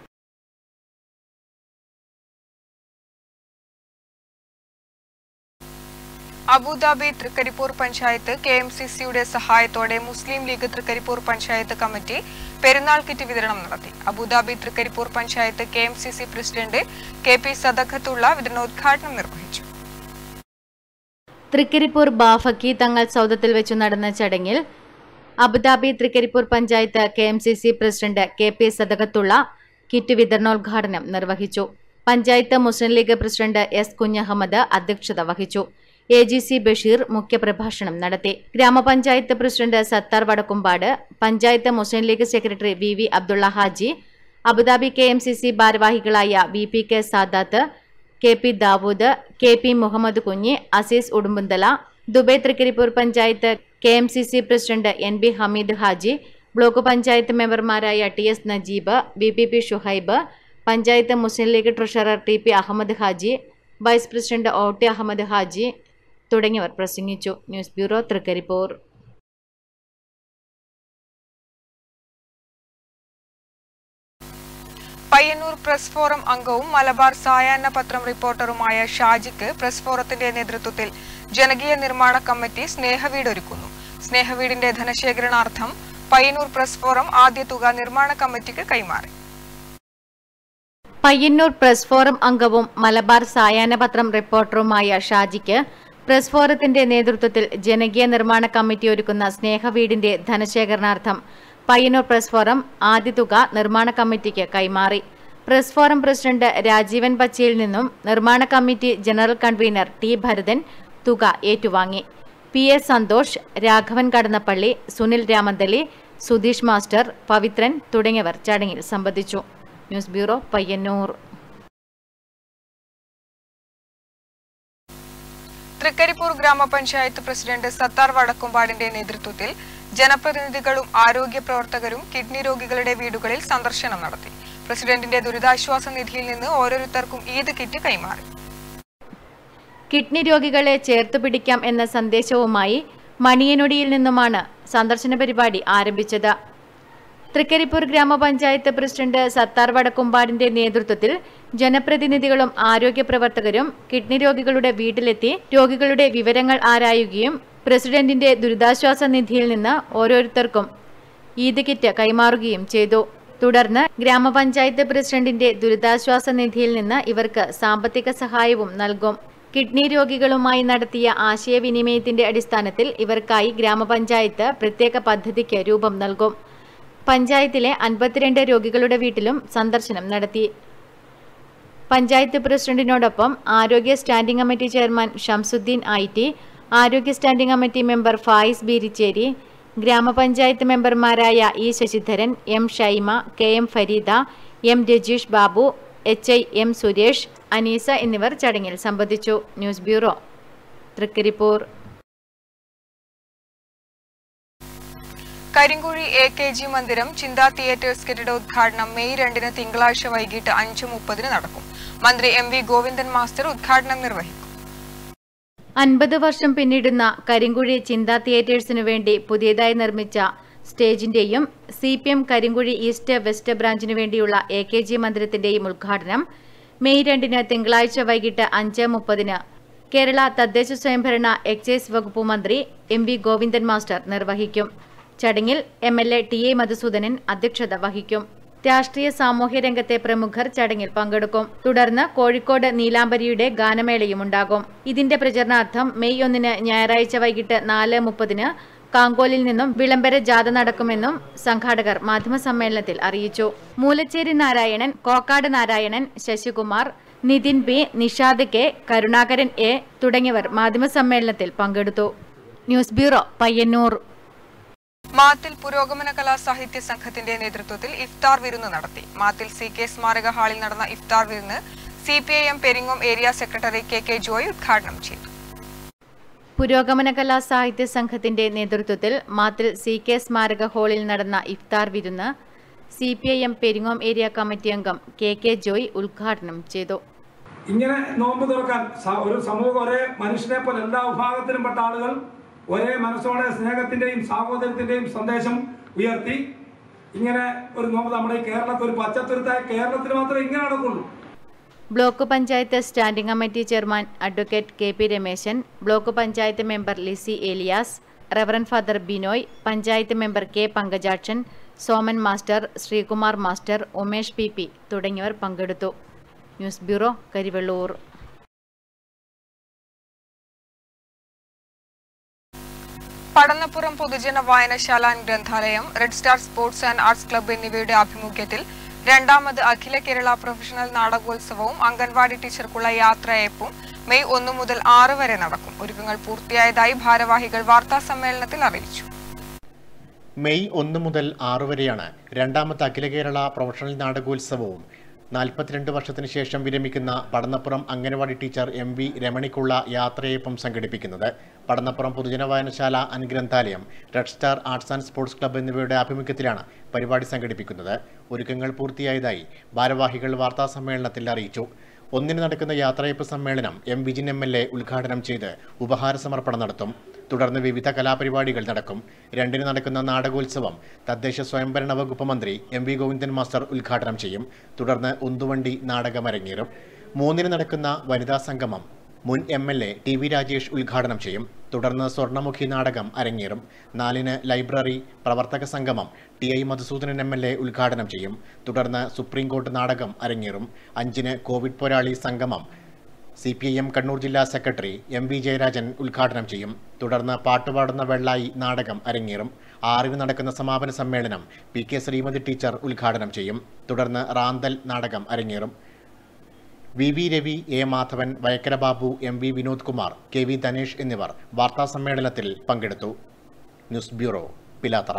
Abu Dhabi Trikaripur panchayat K M C സിയുടെ സഹായത്തോടെ മുസ്ലിം ലീഗ് തൃക്കരിപ്പൂർ പഞ്ചായത്ത് കമ്മിറ്റി പെരുന്നാൾ കിറ്റ് വിതരണം നടത്തി Abu Dhabi Trikaripur panchayat K M C C president K P Sadakathulla വിതരണോദ്ഘാടനം നിർവഹിച്ചു തൃക്കരിപ്പൂർ ബാഫക്കി തങ്ങൾ സൗദത്തിൽ വെച്ചു നടന്ന ചടങ്ങിൽ Abu Dhabi Trikaripur panchayat K M C C president K P Sadakathulla kit വിതരണോദ്ഘാടനം നിർവഹിച്ചു പഞ്ചായത്ത് മുസ്ലിം ലീഗ് പ്രസിഡന്റ് എസ് കുഞ്ഞഹമ്മദ് അധ്യക്ഷത വഹിച്ചു എ ജി സി ബഷീർ മുഖ്യപ്രഭാഷണം നടത്തി ഗ്രാമപഞ്ചായത്ത് president Sathar Vadakkumpad panchayat Muslim League secretary V V Abdulla Haji Abu Dhabi K M C C ഭാരവാഹികളായ V P K Sadath K P Davood K P Muhammad Kunhi Azeez Udumbunthala Dubai Trikaripur panchayat K M C C president N B Hameed Haji block panchayat മെമ്പർമാരായ T S Najeeb B P P Shuhaib panchayat Muslim League treasurer T P Ahammed Haji vice president O T Ahammed Haji തുടങ്ങിയവർ പ്രസംഗിച്ചു news bureau Trikaripur Payyanur press forum അംഗവും മലബാർ സായാഹ്ന പത്രം റിപ്പോർട്ടറുമായ ഷാജിക്ക് press ഫോറത്തിന്റെ നേതൃത്വത്തിൽ ജനകീയ നിർമ്മാണ കമ്മിറ്റി സ്നേഹവീട് ഒരുക്കുന്നു സ്നേഹവീടിന്റെ ധനശേഖരണാർത്ഥം പയ്യന്നൂർ പ്രസ് ഫോറം ആദ്യ തുക നിർമ്മാണ കമ്മിറ്റിക്ക് കൈമാറി പയ്യന്നൂർ പ്രസ് ഫോറം അംഗവും മലബാർ സായാഹ്ന പത്രം റിപ്പോർട്ടറുമായ ഷാജിക്ക് പ്രസ് ഫോറത്തിന്റെ നേതൃത്വത്തിൽ ജനകീയ നിർമ്മാണ കമ്മിറ്റി ഒരുക്കുന്ന സ്നേഹവീടിന്റെ ധനശേഖരണാർത്ഥം പയ്യന്നൂർ പ്രസ് ഫോറം ആദ്യ തുക നിർമ്മാണ കമ്മിറ്റിക്ക് കൈമാറി press forum president Rajeevan Pachayil നിന്നും നിർമ്മാണ committee general convener T Bharathan തുക ഏറ്റുവാങ്ങി P S Santhosh Raghavan Kadannappally Sunil Ramanthali Sudheesh master Pavithran തുടങ്ങിയവർ ചടങ്ങിൽ സംബന്ധിച്ചു ന്യൂസ് ബ്യൂറോ പയ്യന്നൂർ തൃക്കരിപ്പൂർ ഗ്രാമപഞ്ചായത്ത് പ്രസിഡന്റ് സത്താർ വടക്കുംപാടിന്റെ നേതൃത്വത്തിൽ ജനപ്രതിനിധികളും ആരോഗ്യ പ്രവർത്തകരും കിഡ്നി രോഗികളുടെ വീടുകളിൽ സന്ദർശനം നടത്തി പ്രസിഡന്റിന്റെ ദുരിതാശ്വാസ നിധിയിൽ നിന്ന് ഓരോരുത്തർക്കും ഈദ് കിറ്റ് കൈമാറി കിഡ്നി രോഗികളെ ചേർത്തു പിടിക്കാം എന്ന സന്ദേശവുമായി മണിയനൊടിയിൽ നിന്നുമാണ് സന്ദർശന പരിപാടി ആരംഭിച്ചത് തൃക്കരിപ്പൂർ ഗ്രാമപഞ്ചായത്ത് പ്രസിഡന്റ് സത്താർ വടക്കുംപാടിന്റെ നേതൃത്വത്തിൽ ജനപ്രതിനിധികളും ആരോഗ്യ പ്രവർത്തകരും കിഡ്നി രോഗികളുടെ വീട്ടിലെത്തി രോഗികളുടെ വിവരങ്ങൾ ആരായുകയും പ്രസിഡന്റിന്റെ ദുരിതാശ്വാസ നിധിയിൽ നിന്ന് ഓരോരുത്തർക്കും ഈദ് കിറ്റ് കൈമാറുകയും ചെയ്തു തുടർന്ന് ഗ്രാമപഞ്ചായത്ത് പ്രസിഡന്റിന്റെ ദുരിതാശ്വാസ നിധിയിൽ നിന്ന് ഇവർക്ക് സാമ്പത്തിക സഹായവും നൽകും കിഡ്നി രോഗികളുമായി നടത്തിയ ആശയവിനിമയത്തിന്റെ അടിസ്ഥാനത്തിൽ ഇവർക്കായി ഗ്രാമപഞ്ചായത്ത് പ്രത്യേക പദ്ധതിക്ക് രൂപം നൽകും പഞ്ചായത്തിലെ അൻപത്തിരണ്ട് രോഗികളുടെ വീട്ടിലും സന്ദർശനം നടത്തി പഞ്ചായത്ത് പ്രസിഡന്റിനോടൊപ്പം ആരോഗ്യ standing committee chairman Shamsuddin I T ആരോഗ്യ standing committee member Fayis Beericheri ഗ്രാമപഞ്ചായത്ത് മെമ്പർമാരായ E Sasidharan M Shaima K M Fareeda M Rajeesh Babu H I M Suresh Aneesa എന്നിവർ ചടങ്ങിൽ സംബന്ധിച്ചു news bureau Trikaripur Karinkuzhi A K G മന്ദിരം ചിന്ത തിയേറ്റേഴ്സ് കെട്ടിടോദ്ഘാടനം മെയ് രണ്ടിന് തിങ്കളാഴ്ച വൈകിട്ട് അഞ്ച് മുപ്പതിന് നടക്കും മന്ത്രി എം വി ഗോവിന്ദൻ മാസ്റ്റർ ഉദ്ഘാടനം നിർവഹിക്കും അൻപത് വർഷം പിന്നിടുന്ന കരിങ്കുഴി ചിന്ത തിയേറ്റേഴ്സിനു വേണ്ടി പുതിയതായി നിർമ്മിച്ച സ്റ്റേജിന്റെയും C P M Karinkuzhi east west ബ്രാഞ്ചിനു വേണ്ടിയുള്ള എ കെ ജി മന്ദിരത്തിന്റെയും ഉദ്ഘാടനം മെയ് രണ്ടിന് തിങ്കളാഴ്ച വൈകിട്ട് അഞ്ച് മുപ്പതിന് കേരള തദ്ദേശ സ്വയംഭരണ എക്സൈസ് വകുപ്പ് മന്ത്രി എം വി ഗോവിന്ദൻ മാസ്റ്റർ നിർവഹിക്കും ചടങ്ങിൽ M L A T A Madhusoodanan അധ്യക്ഷത വഹിക്കും രാഷ്ട്രീയ സാമൂഹ്യ രംഗത്തെ പ്രമുഖർ ചടങ്ങിൽ പങ്കെടുക്കും തുടർന്ന് കോഴിക്കോട് നീലാംബരിയുടെ ഗാനമേളയും ഉണ്ടാകും ഇതിന്റെ പ്രചരണാർത്ഥം മെയ് ഒന്നിന് ഞായറാഴ്ച വൈകിട്ട് നാല് മുപ്പതിന് കാങ്കോലിൽ നിന്നും വിളംബര ജാഥ നടക്കുമെന്നും സംഘാടകർ മാധ്യമസമ്മേളനത്തിൽ അറിയിച്ചു Moolacheri Narayanan Kokkad Narayanan Sasikumar Nithin B Nishad K Karunakaran A തുടങ്ങിയവർ മാധ്യമസമ്മേളനത്തിൽ പങ്കെടുത്തു ന്യൂസ് ബ്യൂറോ പയ്യന്നൂർ മാത്തിൽ പുരോഗമന കലാ സാഹിത്യ സംഘത്തിന്റെ നേതൃത്വത്തിൽ ഇഫ്താർ വിരുന്ന് നടത്തി മാത്തിൽ സി കെ സ്മാരക ഹാളിൽ നടന്ന ഇഫ്താർ വിരുന്ന് C P I M Peringome area secretary K K Joy ഉദ്ഘാടനം ചെയ്തു പുരോഗമന കലാ സാഹിത്യ സംഘത്തിന്റെ നേതൃത്വത്തിൽ മാത്തിൽ സി കെ സ്മാരക ഹാളിൽ നടന്ന ഇഫ്താർ വിരുന്ന് C P I M Peringome area committee അംഗം കെ കെ ജോയ് ഉദ്ഘാടനം ചെയ്തു ഇങ്ങനെ നോമ്പ് തുറക്കാൻ സ- ഒരു സമൂഹം ഒരേ മനുഷ്യനെ പോലെ എല്ലാ വിഭാഗത്തിലും പെട്ട ആളുകൾ ഒരേ മനസ്സോടെ സ്നേഹത്തിന്റെയും സാഹോദര്യത്തിന്റെയും സന്ദേശം ഉയർത്തി ഇങ്ങനെ ഒരു നോമ്പ് നമ്മുടെ ഈ കേരളത്തിൽ ഒരു പച്ചത്തുരുത്തായ കേരളത്തിൽ മാത്രമേ ഇങ്ങനെ നടക്കുള്ളൂ block panchayat standing committee chairman advocate K P Rameshan block panchayat member Lissy Elias reverend father Binoy panchayat member K Pankajakshan Soman master Sreekumar master Umesh P P തുടങ്ങിയവർ പങ്കെടുത്തു ന്യൂസ് ബ്യൂറോ കരിവെള്ളൂർ പടന്നപ്പുറം പൊതുജന വായനശാല ഗ്രന്ഥാലയം red star sports and arts club എന്നിവയുടെ ആഭിമുഖ്യത്തിൽ രണ്ടാമത് അഖില കേരള പ്രൊഫഷണൽ നാടകോത്സവവും അംഗൻവാടി ടീച്ചർക്കുള്ള യാത്രയയപ്പും മെയ് ഒന്ന് മുതൽ ആറ് വരെ നടക്കും ഒരുക്കങ്ങൾ പൂർത്തിയായതായി ഭാരവാഹികൾ വാർത്താ സമ്മേളനത്തിൽ അറിയിച്ചു മെയ് ഒന്ന് മുതൽ ആറ് വരെയാണ് രണ്ടാമത്തെ അഖില കേരള പ്രൊഫഷണൽ നാടകോത്സവവും നാൽപ്പത്തിരണ്ട് വർഷത്തിന് ശേഷം വിരമിക്കുന്ന Padannappuram anganwadi teacher M V രമണിക്കുള്ള യാത്രയപ്പം സംഘടിപ്പിക്കുന്നത് പടന്നപ്പുറം പൊതുജന വായനശാല അനുഗ്രന്ഥാലയം red star arts and sports club എന്നിവയുടെ ആഭിമുഖ്യത്തിലാണ് പരിപാടി സംഘടിപ്പിക്കുന്നത് ഒരുക്കങ്ങൾ പൂർത്തിയായതായി ഭാരവാഹികൾ വാർത്താ സമ്മേളനത്തിൽ അറിയിച്ചു ഒന്നിന് നടക്കുന്ന യാത്രയപ്പ് സമ്മേളനം M Vijin M L A ഉദ്ഘാടനം ചെയ്ത് ഉപഹാര സമർപ്പണം നടത്തും തുടർന്ന് വിവിധ കലാപരിപാടികൾ നടക്കും രണ്ടിന് നടക്കുന്ന നാടകോത്സവം തദ്ദേശ സ്വയംഭരണ വകുപ്പ് മന്ത്രി എം വി ഗോവിന്ദൻ മാസ്റ്റർ ഉദ്ഘാടനം ചെയ്യും തുടർന്ന് ഉന്തുവണ്ടി നാടകം അരങ്ങേറും മൂന്നിന് നടക്കുന്ന വനിതാ സംഗമം മുൻ M L A T V Rajesh ഉദ്ഘാടനം ചെയ്യും തുടർന്ന് സ്വർണ്ണമുഖി നാടകം അരങ്ങേറും നാലിന് ലൈബ്രറി പ്രവർത്തക സംഗമം T I Madhusoodanan M L A ഉദ്ഘാടനം ചെയ്യും തുടർന്ന് സുപ്രീം കോർട്ട് നാടകം അരങ്ങേറും അഞ്ചിന് കോവിഡ് പോരാളി സംഗമം C P I M Kannur ജില്ലാ സെക്രട്ടറി എം വി ജയരാജൻ ഉദ്ഘാടനം ചെയ്യും തുടർന്ന് പാട്ടുപാടുന്ന വെള്ളായി നാടകം അരങ്ങേറും ആറിന് നടക്കുന്ന സമാപന സമ്മേളനം പി കെ ശ്രീമതി ടീച്ചർ ഉദ്ഘാടനം ചെയ്യും തുടർന്ന് റാന്തൽ നാടകം അരങ്ങേറും V V Ravi A Madhavan Vayakkara Babu M V Vinod Kumar K V Dhanesh എന്നിവർ വാർത്താസമ്മേളനത്തിൽ പങ്കെടുത്തു ന്യൂസ് ബ്യൂറോ പിലാത്തറ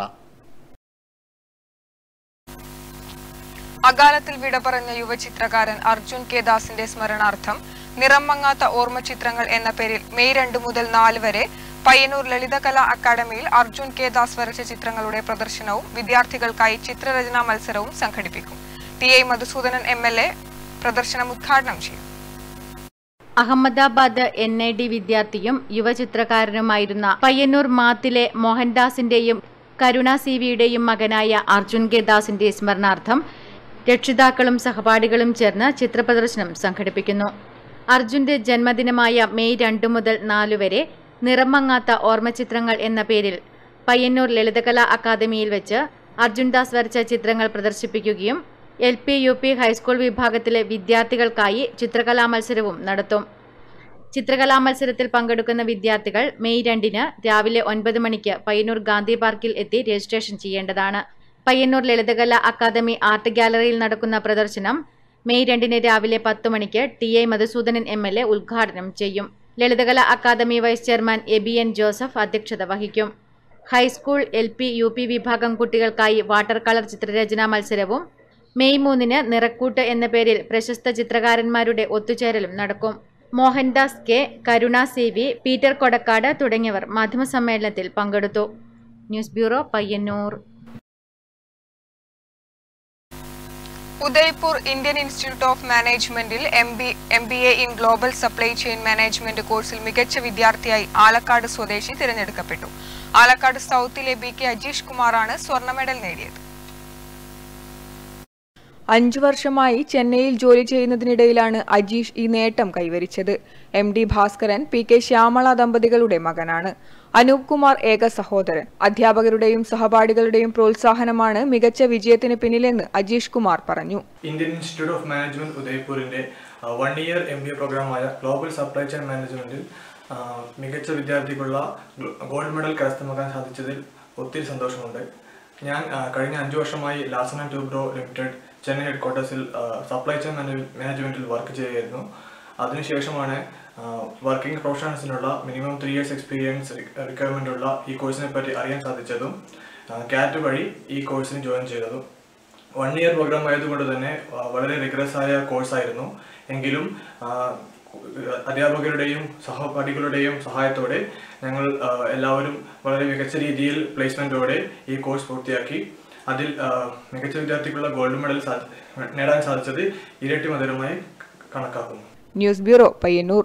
അകാലത്തിൽ വിട പറഞ്ഞ യുവചിത്രകാരൻ അർജുൻ കെ ദാസിന്റെ സ്മരണാർത്ഥം നിറം മങ്ങാത്ത ഓർമ്മ ചിത്രങ്ങൾ എന്ന പേരിൽ മെയ് രണ്ട് മുതൽ നാല് വരെ പയ്യന്നൂർ ലളിതകലാ അക്കാദമിയിൽ അർജുൻ കെ ദാസ് വരച്ച ചിത്രങ്ങളുടെ പ്രദർശനവും വിദ്യാർത്ഥികൾക്കായി ചിത്രരചനാ മത്സരവും സംഘടിപ്പിക്കും T I Madhusoodanan M L A പ്രദർശനം ഉദ്ഘാടനം ചെയ്യും അഹമ്മദാബാദ് എൻ ഐ ഡി വിദ്യാർത്ഥിയും യുവചിത്രകാരനുമായിരുന്ന പയ്യന്നൂർ മാത്തിലെ മോഹൻദാസിന്റെയും കരുണ സി വിയുടെയും മകനായ അർജുൻ കെ ദാസിന്റെ സ്മരണാർത്ഥം രക്ഷിതാക്കളും സഹപാഠികളും ചേർന്ന് ചിത്രപ്രദർശനം സംഘടിപ്പിക്കുന്നു അർജുന്റെ ജന്മദിനമായ മെയ് രണ്ട് മുതൽ നാല് വരെ നിറമങ്ങാത്ത ഓർമ്മചിത്രങ്ങൾ എന്ന പേരിൽ പയ്യന്നൂർ ലളിതകലാ അക്കാദമിയിൽ വെച്ച് അർജുൻ ദാസ് വരച്ച ചിത്രങ്ങൾ പ്രദർശിപ്പിക്കുകയും L P U P high school വിഭാഗത്തിലെ വിദ്യാർത്ഥികൾക്കായി ചിത്രകലാ മത്സരവും നടത്തും ചിത്രകലാ മത്സരത്തിൽ പങ്കെടുക്കുന്ന വിദ്യാർത്ഥികൾ മെയ് രണ്ടിന് രാവിലെ ഒൻപത് മണിക്ക് പയ്യന്നൂർ ഗാന്ധി പാർക്കിൽ എത്തി രജിസ്ട്രേഷൻ ചെയ്യേണ്ടതാണ് പയ്യന്നൂർ ലളിതകല അക്കാദമി ആർട്ട് ഗാലറിയിൽ നടക്കുന്ന പ്രദർശനം മെയ് രണ്ടിന് രാവിലെ പത്ത് മണിക്ക് T I Madhusoodanan M L A ഉദ്ഘാടനം ചെയ്യും Lalithakala academy vice chairman Eby N Joseph അധ്യക്ഷത വഹിക്കും high school L P U P വിഭാഗം കുട്ടികൾക്കായി വാട്ടർ കളർ ചിത്രരചനാ മത്സരവും മെയ് മൂന്നിന് നിറക്കൂട്ട് എന്ന പേരിൽ പ്രശസ്ത ചിത്രകാരന്മാരുടെ ഒത്തുചേരലും നടക്കും Mohandas K Karuna C V Peter Kodakkad തുടങ്ങിയവർ മാധ്യമസമ്മേളനത്തിൽ പങ്കെടുത്തു news bureau Payyanur Udaipur Indian institute of മാനേജ്മെന്റിൽ M B M B A in global supply chain management കോഴ്സിൽ മികച്ച വിദ്യാർത്ഥിയായി ആലക്കാട് സ്വദേശി തിരഞ്ഞെടുക്കപ്പെട്ടു ആലക്കാട് സൗത്തിലെ ബി കെ അജീഷ് കുമാറാണ് സ്വർണ്ണ മെഡൽ നേടിയത് അഞ്ചു വർഷമായി ചെന്നൈയിൽ ജോലി ചെയ്യുന്നതിനിടയിലാണ് അജീഷ് ഈ നേട്ടം കൈവരിച്ചത് M D Bhaskaran P K Shyamala ദമ്പതികളുടെ മകനാണ് അനൂപ് കുമാർ ഏക സഹോദരൻ അധ്യാപകരുടെയും സഹപാഠികളുടെയും പ്രോത്സാഹനമാണ് മികച്ച വിജയത്തിന് പിന്നിലെന്ന് അജീഷ് കുമാർ പറഞ്ഞു ഇന്ത്യൻ ഇൻസ്റ്റിറ്റ്യൂട്ട് ഓഫ് മാനേജ്മെന്റ് ഉദയ്പൂരിന്റെ one year M B A പ്രോഗ്രാമായ ഗ്ലോബൽ സപ്ലൈ ചെയിൻ മാനേജ്മെന്റിൽ ആ, മികച്ച വിദ്യാർത്ഥിക്കുള്ള ഗോൾഡ് മെഡൽ കരസ്ഥമാക്കാൻ സാധിച്ചതിൽ ഒത്തിരി സന്തോഷമുണ്ട് ഞാൻ ആ, കഴിഞ്ഞ അഞ്ചു വർഷമായി Larsen and Toubro limited Chennai head ക്വാർട്ടേഴ്സിൽ സപ്ലൈ ചെയിൻ മാനേജ്മെന്റിൽ വർക്ക് ചെയ്യുകയായിരുന്നു അതിനുശേഷമാണ് വർക്കിംഗ് പ്രൊഫഷണൽസിനുള്ള minimum three years experience requirement ഉള്ള ഈ കോഴ്സിനെ പറ്റി അറിയാൻ സാധിച്ചതും കാറ്റ് വഴി ഈ കോഴ്സിന് ജോയിൻ ചെയ്തതും വൺ ഇയർ പ്രോഗ്രാം ആയതുകൊണ്ട് തന്നെ ആ, വളരെ റിഗ്രസ് ആയ കോഴ്സായിരുന്നു എങ്കിലും ആ, അധ്യാപകരുടെയും സഹപാഠികളുടെയും സഹായത്തോടെ ഞങ്ങൾ ആ, എല്ലാവരും വളരെ മികച്ച രീതിയിൽ പ്ലേസ്മെൻറ്റോടെ ഈ കോഴ്സ് പൂർത്തിയാക്കി അതിൽ ആ, മികച്ച വിദ്യാർത്ഥിക്കുള്ള ഗോൾഡ് മെഡൽ സാധി- നേടാൻ സാധിച്ചത് ഇരട്ടി മധുരമായി കണക്കാക്കുന്നു ന്യൂസ് ബ്യൂറോ പയ്യന്നൂർ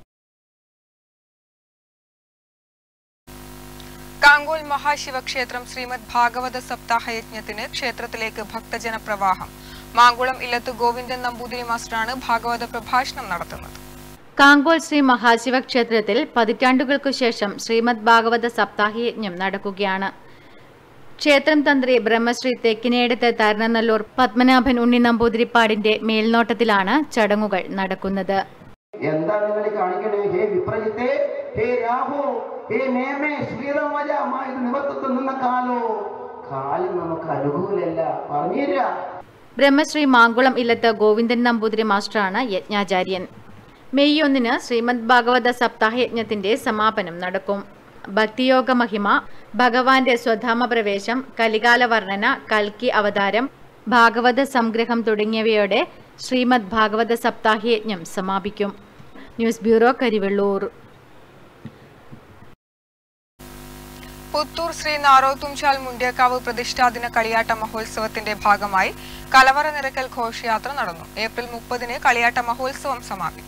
കാങ്കോൽ മഹാശിവക്ഷേത്രം ശ്രീമദ് ഭാഗവത സപ്താഹ യജ്ഞത്തിന് ക്ഷേത്രത്തിലേക്ക് ഭക്തജന പ്രവാഹം മാങ്കുളം ഇല്ലത്ത് ഗോവിന്ദൻ നമ്പൂതിരി മാസ്റ്ററാണ് ഭാഗവത പ്രഭാഷണം നടത്തുന്നത് കാങ്കോൾ ശ്രീ മഹാശിവ ക്ഷേത്രത്തിൽ പതിറ്റാണ്ടുകൾക്കു ശേഷം ശ്രീമദ് ഭാഗവത സപ്താഹയജ്ഞം നടക്കുകയാണ് ക്ഷേത്രം തന്ത്രി ബ്രഹ്മശ്രീ തെക്കിനേടത്ത് തരണനല്ലൂർ പത്മനാഭൻ ഉണ്ണി നമ്പൂതിരിപ്പാടിന്റെ മേൽനോട്ടത്തിലാണ് ചടങ്ങുകൾ നടക്കുന്നത് എന്താണ് നിങ്ങൾ കാണിക്കണേ ഹേ വിപ്രജിത്തെ ഹേ രാഹു ഹേ നേമേ ശ്രീരമജമായ നിവർത്തത്തിൽ നിന്ന കാലോ കാലം നമുക്ക് അനുകൂലല്ല പറഞ്ഞുതരാ ബ്രഹ്മശ്രീ മാങ്കുളം ഇല്ലത്ത് ഗോവിന്ദൻ നമ്പൂതിരി മാസ്റ്ററാണ് യജ്ഞാചാര്യൻ മെയ് ഒന്നിന് ശ്രീമദ് ഭാഗവത സപ്താഹയജ്ഞത്തിന്റെ സമാപനം നടക്കും ഭക്തിയോഗ മഹിമ ഭഗവാന്റെ സ്വധാമ പ്രവേശം കലികാല വർണ്ണന കൽക്കി അവതാരം ഭാഗവത സംഗ്രഹം തുടങ്ങിയവയോടെ ശ്രീമദ് ഭാഗവത സപ്താഹയജ്ഞം സമാപിക്കും ന്യൂസ് ബ്യൂറോ കരിവെള്ളൂർ പുത്തൂർ ശ്രീ നാറോത്തുംചാൽ മുണ്ടിയക്കാവ് പ്രതിഷ്ഠാദിന കളിയാട്ട മഹോത്സവത്തിന്റെ ഭാഗമായി കലവറ നിരക്കൽ ഘോഷയാത്ര നടന്നു ഏപ്രിൽ മുപ്പതിന് കളിയാട്ട മഹോത്സവം സമാപിക്കും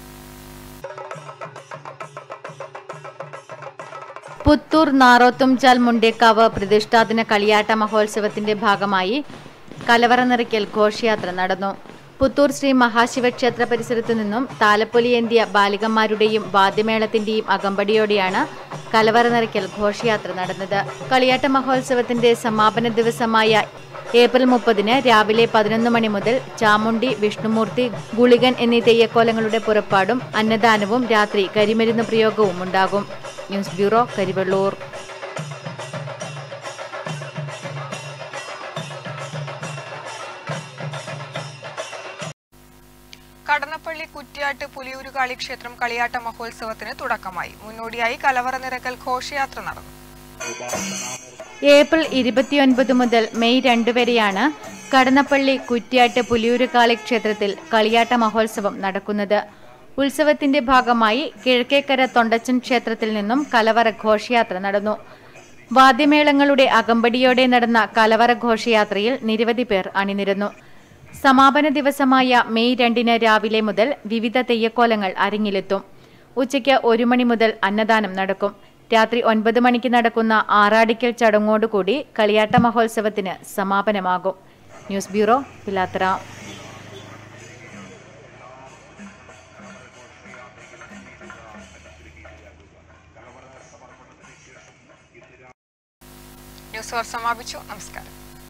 പുത്തൂർ നാറോത്തുംചാൽ മുണ്ടേക്കാവ് പ്രതിഷ്ഠാദിന കളിയാട്ട മഹോത്സവത്തിന്റെ ഭാഗമായി കലവറ നിറയ്ക്കൽ ഘോഷയാത്ര നടന്നു പുത്തൂർ ശ്രീ മഹാശിവക്ഷേത്ര പരിസരത്തു നിന്നും താലപ്പൊലിയേന്തിയ ബാലികന്മാരുടെയും വാദ്യമേളത്തിന്റെയും അകമ്പടിയോടെയാണ് കലവറ നിറയ്ക്കൽ ഘോഷയാത്ര നടന്നത് കളിയാട്ട മഹോത്സവത്തിന്റെ സമാപന ദിവസമായ ഏപ്രിൽ മുപ്പതിന് രാവിലെ പതിനൊന്ന് മണി മുതൽ ചാമുണ്ടി വിഷ്ണുമൂർത്തി ഗുളികൻ എന്നീ തെയ്യക്കോലങ്ങളുടെ പുറപ്പാടും അന്നദാനവും രാത്രി കരിമരുന്ന് പ്രയോഗവും ഉണ്ടാകും ന്യൂസ് ബ്യൂറോ കരിവള്ളൂർ കടന്നപ്പള്ളി കുറ്റ്യാട്ട് പുലിയൂരുകാളി ക്ഷേത്രം കളിയാട്ട മഹോത്സവത്തിന് തുടക്കമായി മുന്നോടിയായി കലവറ നിരക്കൽ ഘോഷയാത്ര നടന്നു ഏപ്രിൽ ഇരുപത്തിയൊൻപത് മുതൽ മെയ് രണ്ട് വരെയാണ് കടന്നപ്പള്ളി കുറ്റ്യാട്ട് പുലിയൂരുകാളി ക്ഷേത്രത്തിൽ കളിയാട്ട മഹോത്സവം നടക്കുന്നത് ഉത്സവത്തിന്റെ ഭാഗമായി കിഴക്കേക്കര തൊണ്ടച്ചൻ ക്ഷേത്രത്തിൽ നിന്നും കലവറ ഘോഷയാത്ര നടന്നു വാദ്യമേളങ്ങളുടെ അകമ്പടിയോടെ നടന്ന കലവറ ഘോഷയാത്രയിൽ നിരവധി പേർ അണിനിരന്നു സമാപന ദിവസമായ മെയ് രണ്ടിന് രാവിലെ മുതൽ വിവിധ തെയ്യക്കോലങ്ങൾ അരങ്ങിലെത്തും ഉച്ചയ്ക്ക് ഒരു മണി മുതൽ അന്നദാനം നടക്കും രാത്രി ഒൻപത് മണിക്ക് നടക്കുന്ന ആറാടിക്കൽ ചടങ്ങോടുകൂടി കളിയാട്ട മഹോത്സവത്തിന് സമാപനമാകും ന്യൂസ് ബ്യൂറോ പിലാത്തറ ന്യൂസ് അവർ സമാപിച്ചു നമസ്കാരം